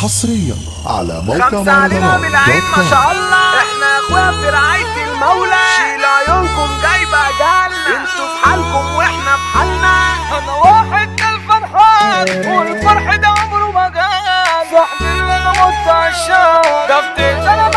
حصريا على موقع خمسة علينا من العين ما مهرجانات شاء الله احنا اخويا في رعاية المولى شيل عيونكم جايبة جالنا انتوا في حالكم واحنا في حالنا انا واحد الفرحان والفرح ده عمره ما جال صاحبي اللي انا مت عشان ده بديت انا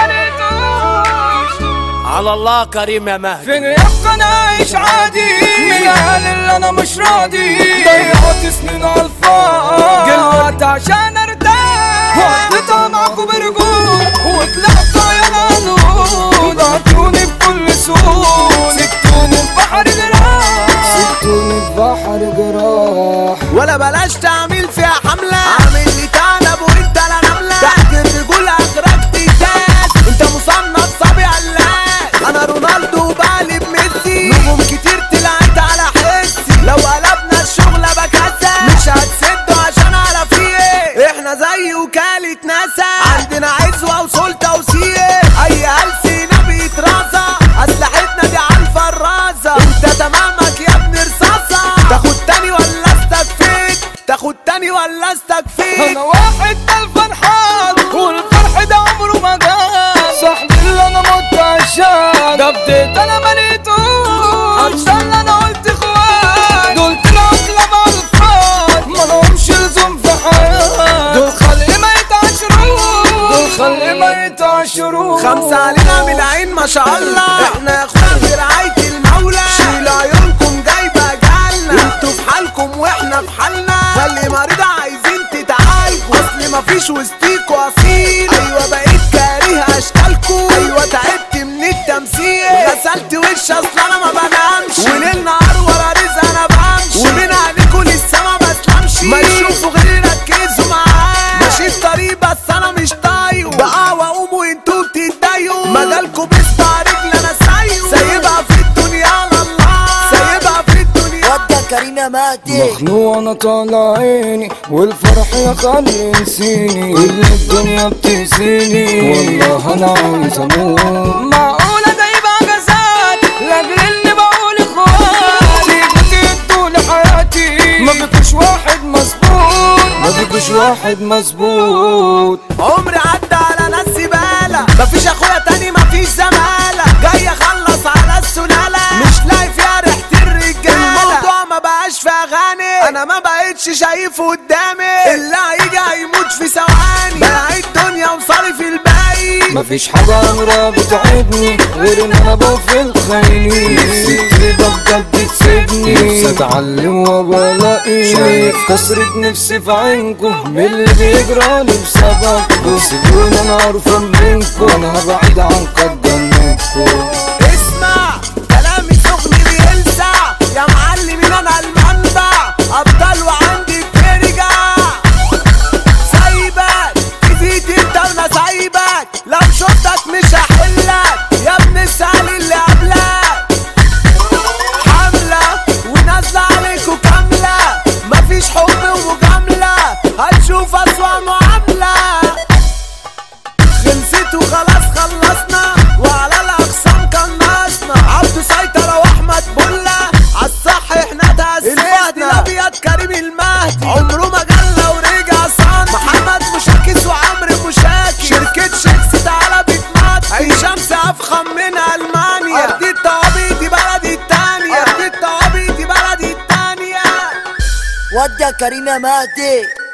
بنيتوش على الله كريم يا مهدي فين يبقى انا عايش عادي من قال اللي انا مش راضي ضيعت سنين على الفاضي قلت عشان ارتاح وقضيتها معاكم برجول وطلعت طاير نور عطوني بكل سهول سبتوني في بحر جراح سبتوني في بحر جراح ولا بلاش تعمل فيها حملة عامل لي تعلب وانت لا نملة تحت الرجول اخرك تتاس انت مصنف صبي علاس انا رونالدو وبقلب ميسي نجوم كتير طلعت على حسي لو قلبنا الشغل بكاسة مش هتسدوا عشان على فيه احنا زي وكالة ناسا عندنا عزوة وسلطة وسيه اي هلسينا بيترازة اسلحتنا دي على الفرازة انت تمامك يا ابن رصاصة تاخد تاني ولا استكفيت تاخد تاني ولا استكفيت انا واحد ده الفرحان والفرح ده عمره ما جال صاحبي اللي انا مت عشان ده بديت انا مليتوش عشان انا قلت اخوان دول طلعوا كلاب على الفاضي ما لهمش لزوم في حياتي دول خلي ما يتعشروش دول خلي ما يتعشروش خمسة علينا من العين ما شاء الله احنا يا اخوان في رعاية المولى شيل عيونكم جايبة جالنا انتوا في حالكم واحنا في حالنا خلي مريضة عايزين تتعالجوا اصل مفيش وسطيكوا اصيل ايوه بقيت كاره اشكالكوا ايوه تعبت من التمثيل غسلت وش اصل انا ما بنامش وليل نهار ورا رزق انا بمشي ومن عليكوا لسه ما بسلمش ما يشوفوا غيري ركزوا معايا ماشي في طريق بس انا مش طايقه بقى واقوم وانتوا بتتضايقوا مجالكوا بيسطع رجل انا سايقه سايبها في الدنيا على الله سايبها في الدنيا ودى كريم يا مهدي مخنوق انا طالع عيني والفرح يا خلي ينسيني كل الدنيا بتأذيني والله انا عايز اموت معقولة ده يبقى جزات لاجل اللي بقول اخواتي بتدوا لحياتي ما بيكوش واحد مظبوط ما بيكوش واحد مظبوط عمري عدى على ناس زبالة مفيش اخويا تاني مفيش زمالة جاي اخلص على السلالة مش لاقي فيها ريحة الرجالة الموضوع ما بقاش في اغاني انا ما بقتش شايفه قدامي اللي هيجي هيموت في ثواني بلاقي الدنيا وصارف الباقي مفيش حاجة عمرها بتعبني غير ان انا بقفل خيلي نفسي كده بجد تسيبني نفسي اتعلم وبلاقي شايف كسرة نفسي في عينكم من اللي بيجرالي بسببكم سيبوني انا عارفة منكم انا هبعد عن قد منكم اسمع كلامي سخن بيلسع يا معلمين انا المنبع ابطال وعندي بترجع سايبك جيت انت وانا سايبك لو شفتك مش هحلك يا ابن السهل اللي قبلك حملة ونازلة عليكوا كاملة مفيش حب ومجاملة هتشوف أسوأ معاملة خلصت وخلاص خلصنا وعلى الاقسام كنصنا عبده سيطرة واحمد بلة عالصح احنا تأسسنا الفهد الابيض كريم المهدي عمره ما جلى ورجع صان محمد مشاكس وعمرو مشاكس شركة شيكس تعالى بتمط اي شمس افخم من المانيا ارض الطوابي دي بلدي التانية ارض الطوابي دي بلدي التانية ودى كريم يا مهدي